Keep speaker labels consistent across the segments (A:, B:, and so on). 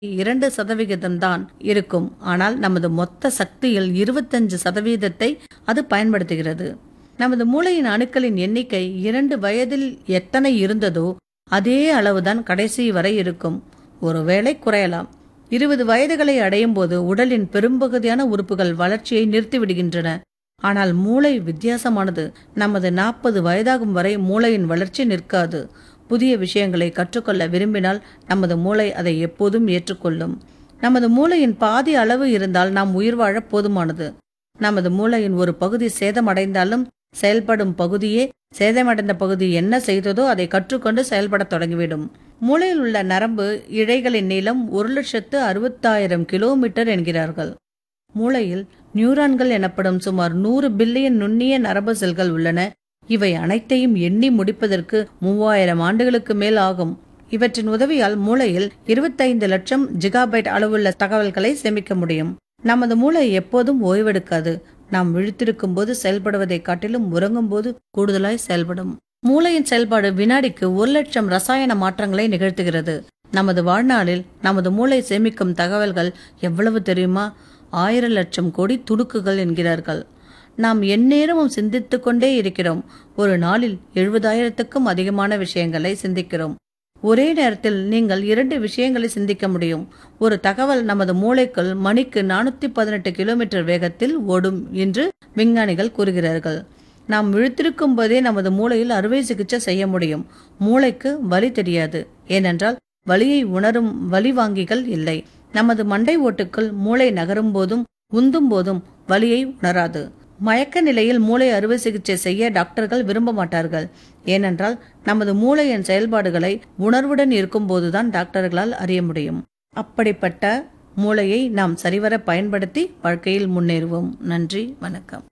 A: இரண்டு சதவிகிதம் தான் இருக்கும் ஆனால் நமது மொத்த சக்தியில் இருபத்தஞ்சு சதவீதத்தை அது பயன்படுத்துகிறது நமது மூளையின் அணுக்களின் எண்ணிக்கை இரண்டு வயதில் எத்தனை இருந்ததோ அதே அளவுதான் கடைசி வரை இருக்கும் ஒருவேளை குறையலாம் இருபது வயதுகளை அடையும் போது உடலின் பெரும்பகுதியான உறுப்புகள் வளர்ச்சியை நிறுத்திவிடுகின்றன ஆனால் மூளை வித்தியாசமானது நமது நாற்பது வயதாகும் வரை மூளையின் வளர்ச்சி நிற்காது புதிய விஷயங்களை கற்றுக்கொள்ள விரும்பினால் நமது மூளை அதை எப்போதும் ஏற்றுக்கொள்ளும் நமது மூளையின் பாதி அளவு இருந்தால் நாம் உயிர் வாழ போதுமானது நமது மூளையின் ஒரு பகுதி சேதமடைந்தாலும் செயல்படும் பகுதியே சேதமடைந்த பகுதி என்ன செய்ததோ அதை கற்றுக்கொண்டு செயல்படத் தொடங்கிவிடும் மூளையில் உள்ள நரம்பு இழைகளின் நீளம் ஒரு லட்சத்து அறுபத்தாயிரம் கிலோமீட்டர் என்கிறார்கள் மூளையில் நியூரான்கள் எனப்படும் சுமார் நூறு பில்லியன் நுண்ணிய நரம்பு செல்கள் உள்ளன இவை அனைத்தையும் எண்ணி முடிப்பதற்கு மூவாயிரம் ஆண்டுகளுக்கு மேல் ஆகும் இவற்றின் உதவியால் மூளையில் இருபத்தைந்து லட்சம் ஜிகாபைட் அளவுள்ள தகவல்களை சேமிக்க முடியும் நமது மூளை எப்போதும் ஓய்வெடுக்காது நாம் விழித்திருக்கும் போது செயல்படுவதை காட்டிலும் உறங்கும் போது கூடுதலாய் செயல்படும் மூளையின் செயல்பாடு வினாடிக்கு ஒரு லட்சம் ரசாயன மாற்றங்களை நிகழ்த்துகிறது நமது வாழ்நாளில் நமது மூளை சேமிக்கும் தகவல்கள் எவ்வளவு தெரியுமா ஆயிரம் லட்சம் கோடி துடுக்குகள் என்கிறார்கள் நாம் எந்நேரமும் சிந்தித்துக் கொண்டே இருக்கிறோம் ஒரு நாளில் எழுபதாயிரத்துக்கும் அதிகமான விஷயங்களை சிந்திக்கிறோம் ஒரே நேரத்தில் நீங்கள் இரண்டு விஷயங்களை சிந்திக்க முடியும் ஒரு தகவல் நமது மூளைக்குள் மணிக்கு நானூத்தி பதினெட்டு கிலோமீட்டர் வேகத்தில் ஓடும் என்று விஞ்ஞானிகள் கூறுகிறார்கள் நாம் விழித்திருக்கும் போதே நமது மூளையில் அறுவை சிகிச்சை செய்ய முடியும் மூளைக்கு வலி தெரியாது ஏனென்றால் வலியை உணரும் வலி வாங்கிகள் இல்லை நமது மண்டை ஓட்டுக்குள் மூளை நகரும் போதும் உந்தும் போதும் வலியை உணராது மயக்க நிலையில் மூளை அறுவை சிகிச்சை செய்ய டாக்டர்கள் விரும்ப மாட்டார்கள் ஏனென்றால் நமது மூளையின் செயல்பாடுகளை உணர்வுடன் இருக்கும்போதுதான் டாக்டர்களால் அறிய முடியும் அப்படிப்பட்ட மூளையை நாம் சரிவர பயன்படுத்தி வாழ்க்கையில் முன்னேறுவோம் நன்றி வணக்கம்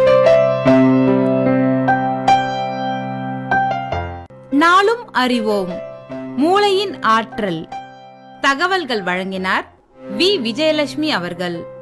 B: நாளும் அறிவோம் மூளையின் ஆற்றல் தகவல்கள் வழங்கினார் வி விஜயலட்சுமி அவர்கள்